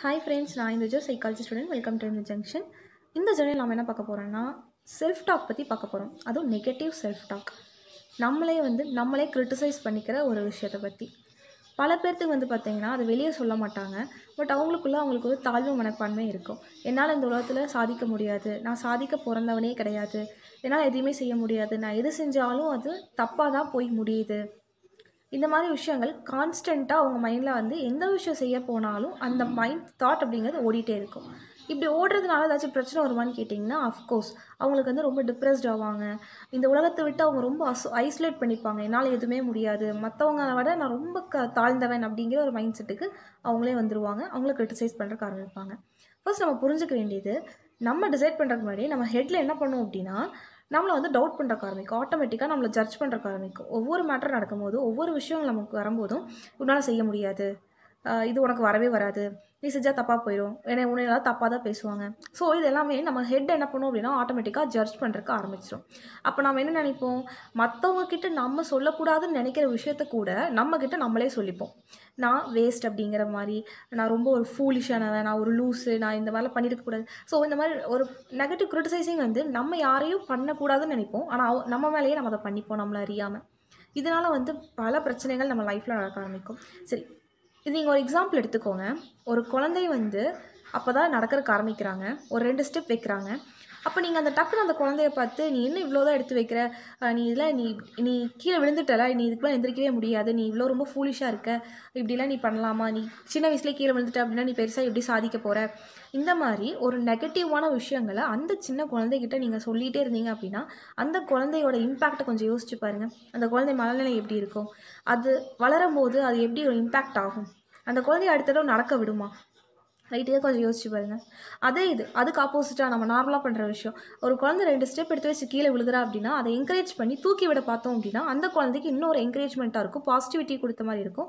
hi friends நான் இந்த Jo psychology student welcome to இந்த ஜங்ஷன் இந்த ஜர்னியில் நம்ம என்ன பார்க்க போகிறோம்னா செல்ஃப் டாக் பற்றி பார்க்க போகிறோம் அதுவும் நெகட்டிவ் செல்ஃப் டாக் நம்மளே வந்து நம்மளே கிரிட்டிசைஸ் பண்ணிக்கிற ஒரு விஷயத்தை பற்றி பல பேர்த்துக்கு வந்து பார்த்தீங்கன்னா அது வெளியே சொல்ல மாட்டாங்க பட் அவங்களுக்குள்ள அவங்களுக்கு ஒரு தாழ்வு மனப்பான்மை இருக்கும் என்னால் இந்த உலகத்தில் சாதிக்க முடியாது நான் சாதிக்க பிறந்தவனே கிடையாது என்னால் எதையுமே செய்ய முடியாது நான் எது செஞ்சாலும் அது தப்பாக தான் போய் முடியுது இந்த மாதிரி விஷயங்கள் கான்ஸ்டண்ட்டாக அவங்க மைண்டில் வந்து எந்த விஷயம் செய்ய போனாலும் அந்த மைண்ட் தாட் அப்படிங்கிறது ஓடிட்டே இருக்கும் இப்படி ஓடுறதுனால ஏதாச்சும் பிரச்சனை வருமான்னு கேட்டிங்கன்னா அஃப்கோர்ஸ் அவங்களுக்கு வந்து ரொம்ப டிப்ரெஸ்ட் ஆவாங்க இந்த உலகத்தை விட்டு அவங்க ரொம்ப அஸ் ஐசோலேட் பண்ணிப்பாங்க என்னால் எதுவுமே முடியாது மற்றவங்க விட நான் ரொம்ப க தாழ்ந்தவன் அப்படிங்கிற ஒரு மைண்ட் செட்டுக்கு அவங்களே வந்துருவாங்க அவங்கள கிரிட்டிசைஸ் பண்ணுறக்கு ஆரம்பிப்பாங்க ஃபர்ஸ்ட் நம்ம புரிஞ்சுக்க வேண்டியது நம்ம டிசைட் பண்ணுறதுக்கு முன்னாடி நம்ம ஹெட்டில் என்ன பண்ணுவோம் அப்படின்னா நம்மளை வந்து டவுட் பண்ணுறக்கு ஆரம்பிக்கும் ஆட்டோமேட்டிக்காக நம்மளை ஜட்ஜ் பண்ணுறக்கு ஆரம்பிக்கும் ஒவ்வொரு மேட்டர் நடக்கும்போது ஒவ்வொரு விஷயம் நமக்கு வரும்போதும் உன்னால் செய்ய முடியாது ஆஹ் இது உனக்கு வரவே வராது நீ செஞ்சால் தப்பாக போயிடும் ஏன்னா உன்னையெல்லாம் தப்பாக தான் பேசுவாங்க ஸோ இது எல்லாமே நம்ம ஹெட் என்ன பண்ணும் அப்படின்னா ஆட்டோமேட்டிக்காக ஜட்ஜ் பண்ணுறக்கு ஆரம்பிச்சிடும் அப்போ நம்ம என்ன நினைப்போம் மற்றவங்க கிட்ட நம்ம சொல்லக்கூடாதுன்னு நினைக்கிற விஷயத்த கூட நம்ம கிட்ட நம்மளே சொல்லிப்போம் நான் வேஸ்ட் அப்படிங்கிற மாதிரி நான் ரொம்ப ஒரு ஃபூலிஷானவன் நான் ஒரு லூஸு நான் இந்த மாதிரிலாம் பண்ணியிருக்க கூடாது ஸோ இந்த மாதிரி ஒரு நெகட்டிவ் கிரிட்டிசைசிங் வந்து நம்ம யாரையும் பண்ணக்கூடாதுன்னு நினைப்போம் ஆனால் நம்ம மேலேயே நம்ம அதை பண்ணிப்போம் நம்மளை அறியாமல் இதனால் வந்து பல பிரச்சனைகள் நம்ம லைஃப்பில் நடக்க ஆரம்பிக்கும் சரி இது நீங்கள் ஒரு எக்ஸாம்பிள் எடுத்துக்கோங்க ஒரு குழந்தை வந்து அப்போ தான் நடக்கிறதுக்கு ஆரம்பிக்கிறாங்க ஒரு ரெண்டு ஸ்டெப் வைக்கிறாங்க அப்போ நீங்கள் அந்த டக்குன்னு அந்த குழந்தைய பார்த்து நீ என்ன இவ்வளோ தான் எடுத்து வைக்கிற அஹ் நீ இதில் நீ நீ கீழே விழுந்துட்டல நீ இதுக்குலாம் எந்திரிக்கவே முடியாது நீ இவ்வளோ ரொம்ப ஃபூலிஷாக இருக்க இப்படிலாம் நீ பண்ணலாமா நீ சின்ன வயசுலேயே கீழே விழுந்துட்ட அப்படின்னா நீ பெருசாக எப்படி சாதிக்க போகிற இந்த மாதிரி ஒரு நெகட்டிவான விஷயங்களை அந்த சின்ன குழந்தைகிட்ட நீங்கள் சொல்லிகிட்டே இருந்தீங்க அப்படின்னா அந்த குழந்தையோட இம்பேக்ட்டை கொஞ்சம் யோசிச்சு பாருங்கள் அந்த குழந்தை மனநிலை எப்படி இருக்கும் அது வளரும் போது அது எப்படி ஒரு இம்பேக்ட் ஆகும் அந்த குழந்தைய அடுத்த தடவை நடக்க விடுமா ரைட்டே கொஞ்சம் யோசிச்சு பாருங்க அதே இது அதுக்கு ஆப்போசிட்டாக நம்ம நார்மலாக பண்ணுற விஷயம் ஒரு குழந்தை ரெண்டு ஸ்டெப் எடுத்து வச்சு கீழே விழுகிறா அப்படின்னா அதை என்கரேஜ் பண்ணி தூக்கி விட பார்த்தோம் அப்படின்னா அந்த குழந்தைக்கு இன்னொரு என்கரேஜ்மெண்ட்டாக இருக்கும் பாசிட்டிவிட்டி கொடுத்த மாதிரி இருக்கும்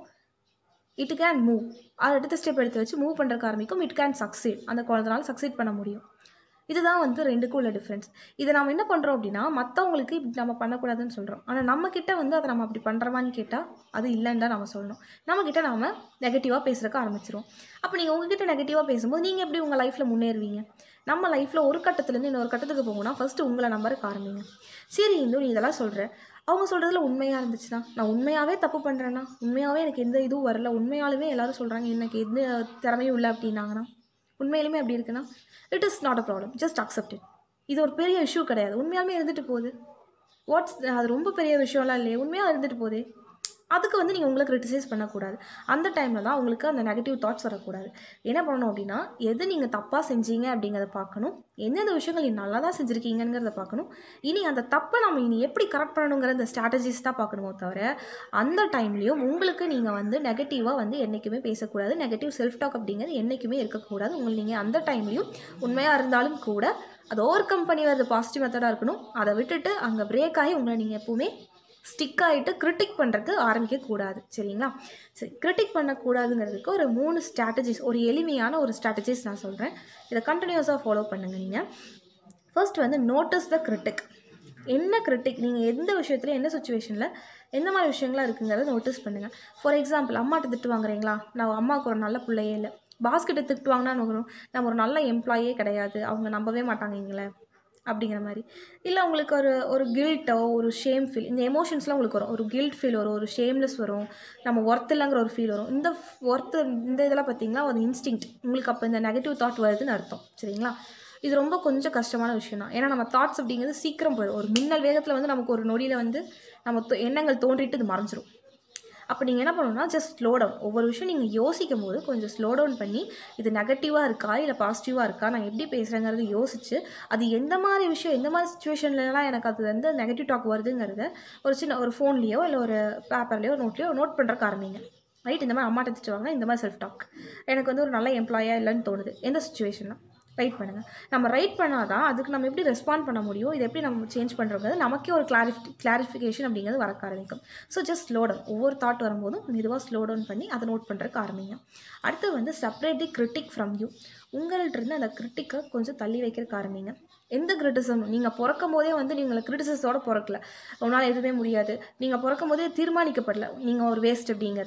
இட் கேன் மூவ் அது அடுத்த ஸ்டெப் எடுத்து வச்சு மூவ் பண்ணுறக்கு ஆரம்பிக்கும் இட் கேன் சக்சீட் அந்த குழந்தைனால சக்சீட் பண்ண முடியும் இதுதான் வந்து ரெண்டுக்கும் உள்ள டிஃப்ரென்ஸ் இதை நம்ம என்ன பண்ணுறோம் அப்படின்னா மற்றவங்களுக்கு இப்படி நம்ம பண்ணக்கூடாதுன்னு சொல்கிறோம் ஆனால் நம்ம கிட்ட வந்து அதை நம்ம அப்படி பண்ணுறோமான்னு கேட்டால் அது இல்லைன்னு தான் நம்ம சொல்லணும் நம்மக்கிட்ட நாம நெகட்டிவாக பேசுகிறக்க ஆரம்பிச்சிருவோம் அப்போ நீங்கள் உங்ககிட்ட நெகட்டிவாக பேசும்போது நீங்கள் எப்படி உங்கள் லைஃப்பில் முன்னேறுவீங்க நம்ம லைஃப்பில் ஒரு கட்டத்துலேருந்து இன்னொரு கட்டத்துக்கு போகணும்னா ஃபஸ்ட்டு உங்களை நம்பருக்கு ஆரம்பிங்க சரி இந்து நீ இதெல்லாம் சொல்கிற அவங்க சொல்கிறதுல உண்மையாக இருந்துச்சுன்னா நான் உண்மையாகவே தப்பு பண்ணுறேன்னா உண்மையாகவே எனக்கு எந்த இதுவும் வரல உண்மையாலுமே எல்லாரும் சொல்கிறாங்க எனக்கு எந்த திறமையும் இல்லை அப்படின்னாங்கன்னா உண்மையிலுமே அப்படி இருக்குன்னா it is not a problem just accept it இது ஒரு பெரிய இஷ்யூ கிடையாது உண்மையாலுமே இருந்துட்டு போகுது வாட்ஸ் அது ரொம்ப பெரிய விஷயம்லாம் இல்லையே உண்மையாக இருந்துட்டு போதே அதுக்கு வந்து நீங்கள் உங்களை கிரிட்டிசைஸ் பண்ணக்கூடாது அந்த டைமில் தான் உங்களுக்கு அந்த நெகட்டிவ் தாட்ஸ் வரக்கூடாது என்ன பண்ணணும் அப்படின்னா எது நீங்கள் தப்பாக செஞ்சீங்க அப்படிங்கிறத பார்க்கணும் எந்தெந்த விஷயங்கள் நீ நல்லா தான் செஞ்சுருக்கீங்கிறத பார்க்கணும் இனி அந்த தப்பை நம்ம இனி எப்படி கரெக்ட் பண்ணணுங்கிற அந்த ஸ்ட்ராட்டஜிஸ் தான் பார்க்கணுமோ தவிர அந்த டைம்லேயும் உங்களுக்கு நீங்கள் வந்து நெகட்டிவாக வந்து என்றைக்குமே பேசக்கூடாது நெகட்டிவ் செல்ஃப் டாக் அப்படிங்கிறது என்றைக்குமே இருக்கக்கூடாது உங்களுக்கு நீங்கள் அந்த டைம்லேயும் உண்மையாக இருந்தாலும் கூட அதை ஓவர் கம் பண்ணி வரது பாசிட்டிவ் மெத்தடாக இருக்கணும் அதை விட்டுட்டு அங்கே பிரேக் ஆகி உங்களை நீங்கள் எப்பவுமே ஸ்டிக் ஆகிட்டு கிரிட்டிக் பண்ணுறதுக்கு ஆரம்பிக்கக்கூடாது சரிங்களா சரி கிரிட்டிக் பண்ணக்கூடாதுங்கிறதுக்கு ஒரு மூணு ஸ்ட்ராட்டஜிஸ் ஒரு எளிமையான ஒரு ஸ்ட்ராட்டஜிஸ் நான் சொல்கிறேன் இதை கண்டினியூஸாக ஃபாலோ பண்ணுங்கள் நீங்கள் ஃபர்ஸ்ட் வந்து நோட்டீஸ் த கிரிட்டிக் என்ன கிரிட்டிக் நீங்கள் எந்த விஷயத்துல எந்த சுச்சுவேஷனில் எந்த மாதிரி விஷயங்களாக இருக்குங்கிறத நோட்டீஸ் பண்ணுங்கள் ஃபார் எக்ஸாம்பிள் அம்மாட்ட திட்டு வாங்குறீங்களா நான் அம்மாவுக்கு ஒரு நல்ல பிள்ளையே இல்லை பாஸ்கிட்ட திட்டு வாங்கினா நம்ம நம்ம ஒரு நல்ல எம்ப்ளாயே கிடையாது அவங்க நம்பவே மாட்டாங்க எங்களை அப்படிங்கிற மாதிரி இல்லை உங்களுக்கு ஒரு ஒரு கில்ட்டோ ஒரு ஷேம் ஃபீல் இந்த எமோஷன்ஸ்லாம் உங்களுக்கு வரும் ஒரு கில்ட் ஃபீல் வரும் ஒரு ஷேம்லெஸ் வரும் நம்ம ஒர்த் இல்லைங்கிற ஒரு ஃபீல் வரும் இந்த ஒர்த்து இந்த இதெல்லாம் பார்த்தீங்கன்னா ஒரு இன்ஸ்டிங்க்ட் உங்களுக்கு அப்போ இந்த நெகட்டிவ் தாட் வருதுன்னு அர்த்தம் சரிங்களா இது ரொம்ப கொஞ்சம் கஷ்டமான விஷயம் தான் ஏன்னா நம்ம தாட்ஸ் அப்படிங்கிறது சீக்கிரம் போயிடும் ஒரு மின்னல் வேகத்தில் வந்து நமக்கு ஒரு நொடியில் வந்து நம்ம தோ- எண்ணங்கள் தோன்றிட்டு இது மறைஞ்சிரும் அப்போ நீங்கள் என்ன பண்ணணும்னா ஜஸ்ட் ஸ்லோ டவுன் ஒவ்வொரு விஷயம் நீங்கள் யோசிக்கும் போது கொஞ்சம் ஸ்லோ டவுன் பண்ணி இது நெகட்டிவாக இருக்கா இல்லை பாசிட்டிவாக இருக்கா நான் எப்படி பேசுகிறேங்கிறது யோசிச்சு அது எந்த மாதிரி விஷயம் எந்த மாதிரி சுச்சுவேஷன்லலாம் எனக்கு அது வந்து நெகட்டிவ் டாக் வருதுங்கிறத ஒரு சின்ன ஒரு ஃபோன்லேயோ இல்லை ஒரு பேப்பர்லேயோ நோட்லேயோ நோட் பண்ணுறக்கு ஆரம்பிங்க ரைட் இந்த மாதிரி அம்மாட்ட திட்டுவாங்க இந்த மாதிரி செல்ஃப் டாக் எனக்கு வந்து ஒரு நல்ல எம்ப்ளாயாக இல்லைன்னு தோணுது எந்த சுச்சுவேஷனில் ரைட் பண்ணுங்கள் நம்ம ரைட் பண்ணால் தான் அதுக்கு நம்ம எப்படி ரெஸ்பாண்ட் பண்ண முடியும் இதை எப்படி நம்ம சேஞ்ச் பண்ணுறோங்கிறது நமக்கே ஒரு கிளாரிஃபி கிளாரிஃபிகேஷன் அப்படிங்கிறது வரக்க ஆரம்பிக்கும் ஸோ ஜஸ்ட் ஸ்லோ டவுன் ஒவ்வொரு தாட் வரும்போதும் மெதுவாக ஸ்லோ டவுன் பண்ணி அதை நோட் பண்ணுறதுக்கு ஆரம்பிங்க அடுத்து வந்து separate the critic from you உங்கள்கிட்ட அந்த கிரிட்டிக்கை கொஞ்சம் தள்ளி வைக்கிறதுக்கு ஆரம்பிங்க எந்த கிரிட்டிசம் நீங்கள் பிறக்கும் போதே வந்து நீங்கள் கிரிட்டிசஸோட பிறக்கல உன்னால் எதுவுமே முடியாது நீங்கள் பிறக்கும் போதே தீர்மானிக்கப்படல நீங்கள் ஒரு வேஸ்ட் அப்படிங்கிறது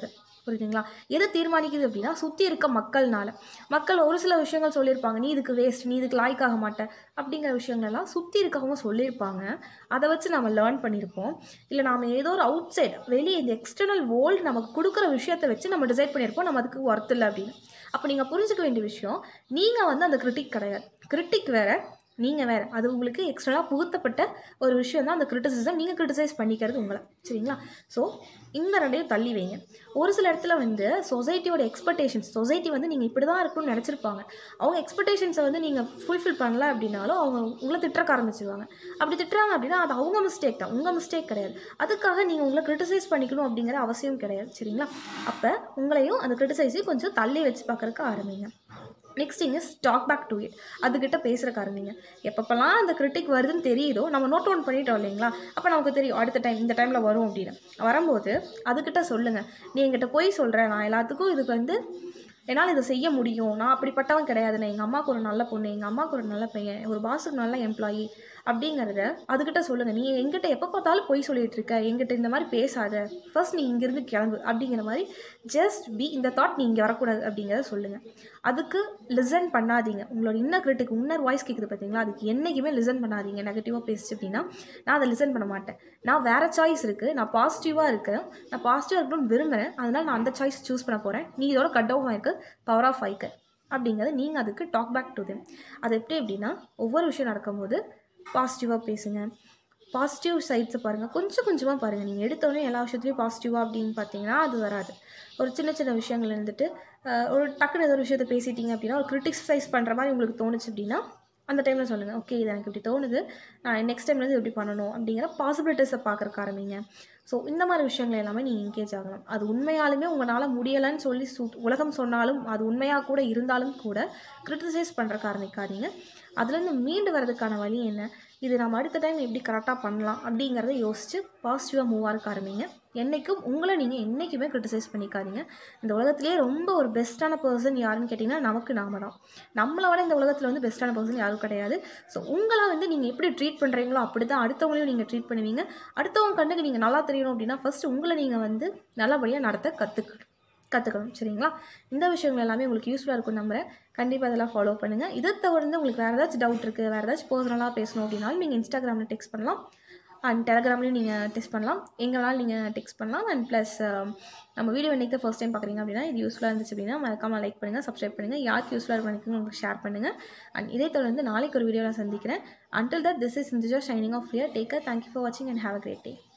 புரியுதுங்களா எது தீர்மானிக்குது அப்படின்னா சுற்றி இருக்க மக்கள்னால மக்கள் ஒரு சில விஷயங்கள் சொல்லியிருப்பாங்க நீ இதுக்கு வேஸ்ட் நீ இதுக்கு லாய்க்காக மாட்ட அப்படிங்கிற விஷயங்கள்லாம் சுற்றி இருக்கவங்க சொல்லியிருப்பாங்க அதை வச்சு நம்ம லேர்ன் பண்ணியிருப்போம் இல்லை நாம் ஏதோ ஒரு அவுட் சைட் வெளியே இந்த எக்ஸ்டர்னல் வேர்ல்டு நமக்கு கொடுக்குற விஷயத்தை வச்சு நம்ம டிசைட் பண்ணியிருப்போம் நம்ம அதுக்கு ஒர்த் இல்லை அப்படின்னு அப்போ நீங்கள் புரிஞ்சுக்க வேண்டிய விஷயம் நீங்கள் வந்து அந்த கிரிட்டிக் கிடையாது கிரிட்டிக் வேறு நீங்கள் வேறு அது உங்களுக்கு எக்ஸ்ட்ரா புகுத்தப்பட்ட ஒரு விஷயம் தான் அந்த கிரிட்டிசிசம் நீங்கள் கிரிட்டிசைஸ் பண்ணிக்கிறது உங்களை சரிங்களா ஸோ இந்த ரெண்டையும் தள்ளி வைங்க ஒரு சில இடத்துல வந்து சொசைட்டியோட எக்ஸ்பெக்டேஷன்ஸ் சொசைட்டி வந்து நீங்கள் இப்படி தான் இருக்கணும்னு நினச்சிருப்பாங்க அவங்க எக்ஸ்பெக்டேஷன்ஸை வந்து நீங்கள் ஃபுல்ஃபில் பண்ணல அப்படின்னாலும் அவங்க உங்களை திட்டுறக்க ஆரம்பிச்சிருவாங்க அப்படி திட்டுறாங்க அப்படின்னா அது அவங்க மிஸ்டேக் தான் உங்கள் மிஸ்டேக் கிடையாது அதுக்காக நீங்கள் உங்களை கிரிட்டிசைஸ் பண்ணிக்கணும் அப்படிங்கிற அவசியம் கிடையாது சரிங்களா அப்போ உங்களையும் அந்த கிரிட்டிசைஸையும் கொஞ்சம் தள்ளி வச்சு பார்க்குறக்கு ஆரம்பிங்க next thing is talk back to it அதுக்கிட்ட பேசுகிறக்கு ஆரம்பிங்க எப்பப்பெல்லாம் அந்த கிரிட்டிக் வருதுன்னு தெரியுதோ நம்ம நோட் டவுன் பண்ணிட்டோம் இல்லைங்களா அப்போ நமக்கு தெரியும் அடுத்த டைம் இந்த டைமில் வரும் அப்படின்னு வரும்போது அதுக்கிட்ட சொல்லுங்கள் நீ என்கிட்ட போய் சொல்கிறேன் நான் எல்லாத்துக்கும் இதுக்கு வந்து என்னால் இதை செய்ய முடியும் நான் அப்படிப்பட்டவன் கிடையாதுண்ணே எங்கள் அம்மாவுக்கு ஒரு நல்ல பொண்ணு எங்கள் அம்மாவுக்கு ஒரு நல்ல பையன் ஒரு பாஸுக்கு நல்ல எம்ப்ளாயி அப்படிங்கிறத அதுக்கிட்ட சொல்லுங்கள் நீ எங்கிட்ட எப்போ பார்த்தாலும் பொய் சொல்லிட்டு இருக்க எங்கிட்ட இந்த மாதிரி பேசாத ஃபர்ஸ்ட் நீ இங்கேருந்து கிளம்பு அப்படிங்கிற மாதிரி ஜஸ்ட் பி இந்த தாட் நீ இங்கே வரக்கூடாது அப்படிங்கிறத சொல்லுங்கள் அதுக்கு லிசன் பண்ணாதீங்க உங்களோட இன்னர் கிரிட்டிக் இன்னர் வாய்ஸ் கேட்குது பார்த்தீங்களா அதுக்கு என்றைக்குமே லிசன் பண்ணாதீங்க நெகட்டிவாக பேசுச்சு அப்படின்னா நான் அதை லிசன் பண்ண மாட்டேன் நான் வேறு சாய்ஸ் இருக்குது நான் பாசிட்டிவாக இருக்கேன் நான் பாசிட்டிவாக இருக்கணும்னு விரும்புகிறேன் அதனால் நான் அந்த சாய்ஸ் சூஸ் பண்ண போகிறேன் நீ இதோட கட் டவுன் ஆயிருக்கு பவர் ஆஃப் ஆயிக்க அப்படிங்கிறது நீங்கள் அதுக்கு டாக் பேக் டு தெம் அது எப்படி அப்படின்னா ஒவ்வொரு விஷயம் நடக்கும்போது பாசிட்டிவாக பேசுங்க பாசிட்டிவ் சைட்ஸை பாருங்கள் கொஞ்சம் கொஞ்சமாக பாருங்கள் நீங்கள் எடுத்தோடனே எல்லா விஷயத்துலையும் பாசிட்டிவாக அப்படின்னு பார்த்தீங்கன்னா அது வராது ஒரு சின்ன சின்ன விஷயங்கள் இருந்துட்டு அஹ், ஒரு டக்குன்னு ஏதோ ஒரு விஷயத்தை பேசிட்டீங்க அப்படின்னா ஒரு கிரிட்டிசைஸ் பண்ணுற மாதிரி உங்களுக்கு தோணுச்சு அப்படின்னா அந்த டைமில் சொல்லுங்கள் ஓகே இது எனக்கு இப்படி தோணுது நான் நெக்ஸ்ட் டைம்ல இருந்து எப்படி பண்ணணும் அப்படிங்கிற பாசிபிலிட்டிஸை பார்க்குறக்கு ஆரம்பிங்க ஸோ இந்த மாதிரி விஷயங்கள் எல்லாமே நீங்கள் என்கேஜ் ஆகணும் அது உண்மையாலுமே உங்களால் முடியலைன்னு சொல்லி சு உலகம் சொன்னாலும் அது உண்மையாக கூட இருந்தாலும் கூட கிரிட்டிசைஸ் பண்ணுறக்கு ஆரம்பிக்காதீங்க அதுலேருந்து மீண்டு வர்றதுக்கான வழி என்ன இது நம்ம அடுத்த டைம் எப்படி கரெக்டாக பண்ணலாம் அப்படிங்கிறத யோசித்து பாசிட்டிவாக மூவ் ஆக ஆரம்பிங்க என்றைக்கும் உங்களை நீங்கள் என்றைக்குமே கிரிட்டிசைஸ் பண்ணிக்காதீங்க இந்த உலகத்திலேயே ரொம்ப ஒரு பெஸ்ட்டான பர்சன் யாருன்னு கேட்டிங்கன்னா நமக்கு நாம தான் நம்மளை விட இந்த உலகத்தில் வந்து பெஸ்ட்டான பர்சன் யாரும் கிடையாது ஸோ உங்களை வந்து நீங்கள் எப்படி ட்ரீட் பண்ணுறீங்களோ அப்படி தான் அடுத்தவங்களையும் நீங்கள் ட்ரீட் பண்ணுவீங்க அடுத்தவங்க கண்ணுக்கு நீங்கள் நல்லா தெரியணும் அப்படின்னா ஃபஸ்ட்டு உங்களை நீங்கள் வந்து நல்லபடியாக நடத்த கற்றுக்கணும் கற்றுக்கணும் சரிங்களா இந்த விஷயங்கள் எல்லாமே உங்களுக்கு யூஸ்ஃபுல்லாக இருக்கும் நம்புறேன் கண்டிப்பாக அதெல்லாம் ஃபாலோ பண்ணுங்கள் இதை தவிர்த்து உங்களுக்கு வேறு ஏதாச்சும் டவுட் இருக்குது வேறு ஏதாச்சும் பர்சனலாக பேசணும் அப்படின்னாலும் நீங்கள் இன்ஸ்டாகிராமில் டெக்ஸ்ட் பண்ணலாம் அண்ட் டெலகிராம்லேயும் நீங்கள் டெக்ஸ்ட் பண்ணலாம் எங்களால் நீங்கள் டெக்ஸ்ட் பண்ணலாம் அண்ட் ப்ளஸ் நம்ம வீடியோ என்னைக்கு ஃபர்ஸ்ட் டைம் பார்க்குறீங்க அப்படின்னா இது யூஸ்ஃபுல்லாக இருந்துச்சு அப்படின்னா மறக்காமல் லைக் பண்ணுங்கள் சப்ஸ்கிரைப் பண்ணுங்கள் யாருக்கு யூஸ்ஃபுல்லாக இருக்கும் உங்களுக்கு ஷேர் பண்ணுங்கள் அண்ட் இதை தொடர்ந்து நாளைக்கு ஒரு வீடியோவில் சந்திக்கிறேன் until that this is Sintuja signing off here take care thank you for watching and have a great day